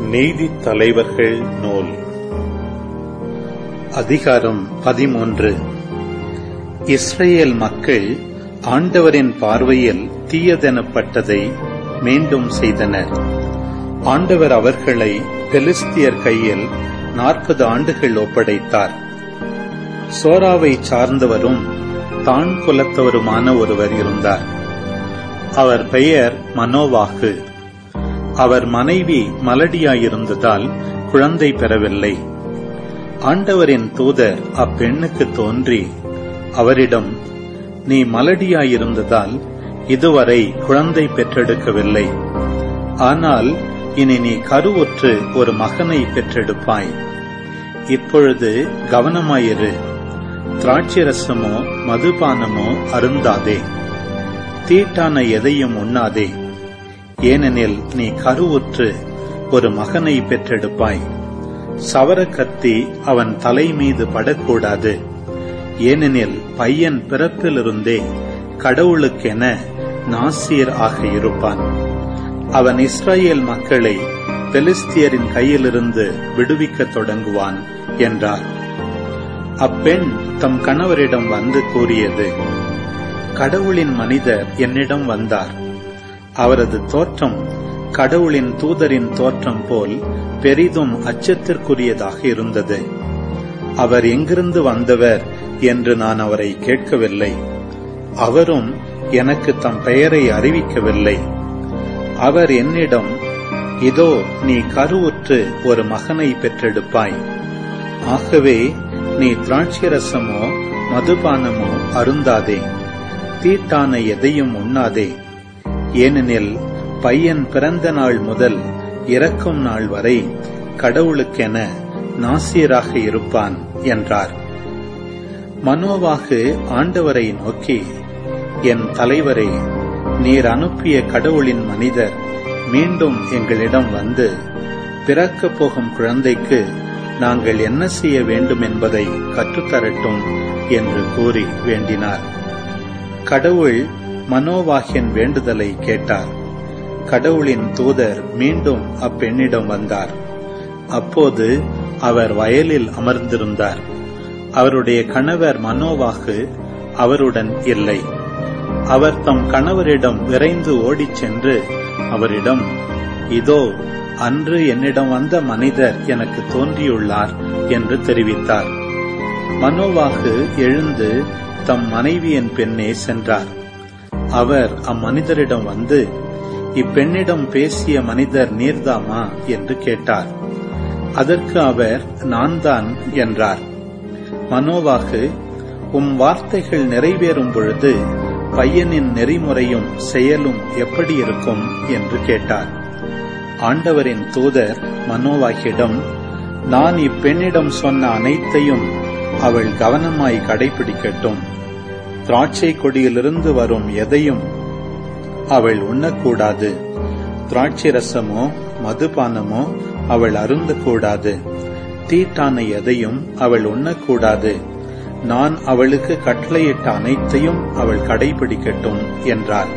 நீதித் தலைவர்கள் நூல் அதிகாரம் பதிமூன்று இஸ்ரேல் மக்கள் ஆண்டவரின் பார்வையில் தீயதெனப்பட்டதை மீண்டும் செய்தனர் ஆண்டவர் அவர்களை பெலிஸ்தியர் கையில் நாற்பது ஆண்டுகள் ஒப்படைத்தார் சோராவை சார்ந்தவரும் தான் குலத்தவருமான ஒருவர் இருந்தார் அவர் பெயர் மனோவாகு அவர் மனைவி மலடியாயிருந்ததால் குழந்தை பெறவில்லை ஆண்டவரின் தூதர் அப்பெண்ணுக்கு தோன்றி அவரிடம் நீ மலடியாயிருந்ததால் இதுவரை குழந்தை பெற்றெடுக்கவில்லை ஆனால் இனி நீ கருவுற்று ஒரு மகனை பெற்றெடுப்பாய் இப்பொழுது கவனமாயிரு திராட்சரசமோ மதுபானமோ அருந்தாதே தீட்டான எதையும் உண்ணாதே ஏனெனில் நீ கருவுற்று ஒரு மகனை பெற்றெடுப்பாய் சவர கத்தி அவன் தலை மீது படக்கூடாது ஏனெனில் பையன் பிறப்பிலிருந்தே கடவுளுக்கென நாசீர் ஆக இருப்பான் அவன் இஸ்ரேல் மக்களை பெலிஸ்தியரின் கையிலிருந்து விடுவிக்கத் தொடங்குவான் என்றார் அப்பெண் தம் கணவரிடம் வந்து கூறியது கடவுளின் மனிதர் என்னிடம் வந்தார் அவரது தோற்றம் கடவுளின் தூதரின் தோற்றம் போல் பெரிதும் அச்சத்திற்குரியதாக இருந்தது அவர் எங்கிருந்து வந்தவர் என்று நான் அவரை கேட்கவில்லை அவரும் எனக்கு தம் பெயரை அறிவிக்கவில்லை அவர் என்னிடம் இதோ நீ கருவுற்று ஒரு மகனை பெற்றெடுப்பாய் ஆகவே நீ திராட்சரசமோ மதுபானமோ அருந்தாதே தீட்டான எதையும் உண்ணாதே ஏனெனில் பையன் பிறந்த நாள் முதல் இறக்கும் நாள் வரை கடவுளுக்கென நாசியராக இருப்பான் என்றார் மனோவாகு ஆண்டவரை நோக்கி என் தலைவரே நீர் அனுப்பிய கடவுளின் மனிதர் மீண்டும் எங்களிடம் வந்து பிறக்கப் போகும் குழந்தைக்கு நாங்கள் என்ன செய்ய வேண்டும் என்பதை கற்றுத்தரட்டும் என்று கூறி வேண்டினார் கடவுள் மனோவாகின் வேண்டுதலை கேட்டார் கடவுளின் தூதர் மீண்டும் அப்பெண்ணிடம் வந்தார் அப்போது அவர் வயலில் அமர்ந்திருந்தார் அவருடைய கணவர் மனோவாகு அவருடன் இல்லை அவர் தம் கணவரிடம் விரைந்து ஓடிச் சென்று அவரிடம் இதோ அன்று என்னிடம் வந்த மனிதர் எனக்கு தோன்றியுள்ளார் என்று தெரிவித்தார் மனோவாகு எழுந்து தம் மனைவியின் பெண்ணே சென்றார் அவர் அம்மனிதரிடம் வந்து இப்பெண்ணிடம் பேசிய மனிதர் நீர்தாமா என்று கேட்டார் அதற்கு அவர் நான் தான் என்றார் மனோவாகு உம் வார்த்தைகள் நிறைவேறும் பொழுது பையனின் நெறிமுறையும் செயலும் எப்படி இருக்கும் என்று கேட்டார் ஆண்டவரின் தூதர் மனோவாகியிடம் நான் இப்பெண்ணிடம் சொன்ன அனைத்தையும் அவள் கவனமாய் கடைபிடிக்கட்டும் திராட்சை கொடியிலிருந்து வரும் எதையும் அவள் உண்ணக்கூடாது திராட்சை ரசமோ மதுபானமோ அவள் அருந்தக்கூடாது தீட்டான எதையும் அவள் உண்ணக்கூடாது நான் அவளுக்கு கட்டளையிட்ட அனைத்தையும் அவள் கடைபிடிக்கட்டும் என்றார்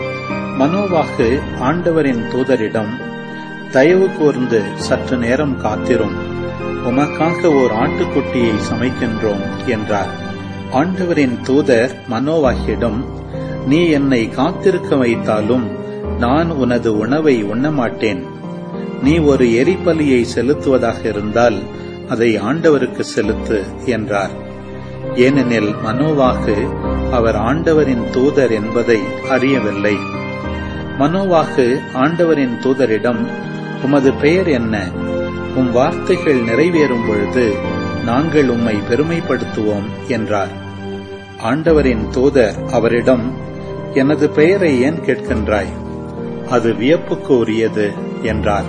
மனோவாகு ஆண்டவரின் தூதரிடம் தயவு கூர்ந்து சற்று நேரம் காத்திரும் உமக்காக ஓர் ஆட்டுக்குட்டியை சமைக்கின்றோம் என்றார் ஆண்டவரின் தூதர் மனோவாகியிடம் நீ என்னை காத்திருக்க வைத்தாலும் நான் உனது உணவை உண்ணமாட்டேன் நீ ஒரு எரிபலியை செலுத்துவதாக இருந்தால் அதை ஆண்டவருக்கு செலுத்து என்றார் ஏனெனில் மனோவாகு அவர் ஆண்டவரின் தூதர் என்பதை அறியவில்லை மனோவாகு ஆண்டவரின் தூதரிடம் உமது பெயர் என்ன உம் வார்த்தைகள் நிறைவேறும் பொழுது நாங்கள் உம்மை பெருமைப்படுத்துவோம் என்றார் ஆண்டவரின் தூதர் அவரிடம் எனது பெயரை ஏன் கேட்கின்றாய் அது வியப்புக்கு உரியது என்றார்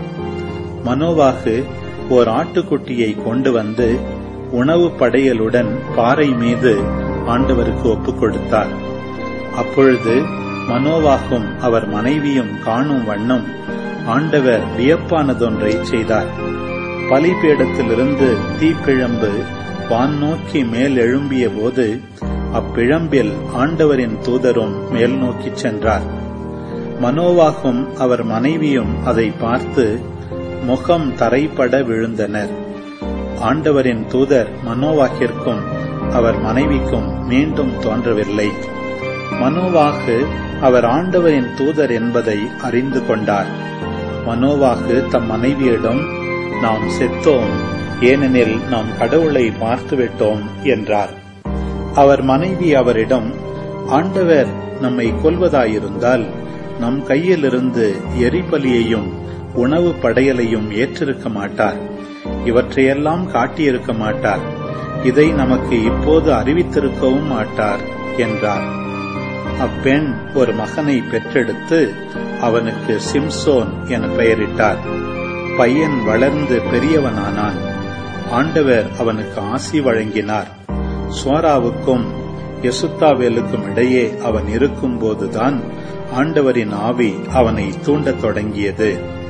மனோவாகு ஓர் ஆட்டுக்குட்டியை கொண்டு வந்து உணவு படையலுடன் பாறை மீது ஆண்டவருக்கு ஒப்புக் கொடுத்தார் அப்பொழுது மனோவாகும் அவர் மனைவியும் காணும் வண்ணம் ஆண்டவர் வியப்பானதொன்றை செய்தார் பலிபீடத்திலிருந்து தீப்பிழம்பு வான் நோக்கி மேல் எழும்பிய போது அப்பிழம்பில் ஆண்டவரின் தூதரும் மேல் நோக்கிச் சென்றார் மனோவாகும் அவர் மனைவியும் அதை பார்த்து முகம் தரைப்பட விழுந்தனர் ஆண்டவரின் தூதர் மனோவாக்கிற்கும் அவர் மனைவிக்கும் மீண்டும் தோன்றவில்லை மனோவாகு அவர் ஆண்டவரின் தூதர் என்பதை அறிந்து கொண்டார் மனோவாகு தம் மனைவியிடம் நாம் செத்தோம் ஏனெனில் நாம் கடவுளை பார்த்துவிட்டோம் என்றார் அவர் மனைவி அவரிடம் ஆண்டவர் நம்மை கொல்வதாயிருந்தால் நம் கையிலிருந்து எரிபலியையும் உணவு படையலையும் ஏற்றிருக்க மாட்டார் இவற்றையெல்லாம் காட்டியிருக்க மாட்டார் இதை நமக்கு இப்போது அறிவித்திருக்கவும் மாட்டார் என்றார் அப்பெண் ஒரு மகனை பெற்றெடுத்து அவனுக்கு சிம்சோன் என பெயரிட்டார் பையன் வளர்ந்து பெரியவனானான் ஆண்டவர் அவனுக்கு ஆசி வழங்கினார் சோராவுக்கும் எசுத்தாவேலுக்கும் இடையே அவன் இருக்கும்போதுதான் ஆண்டவரின் ஆவி அவனை தூண்டத் தொடங்கியது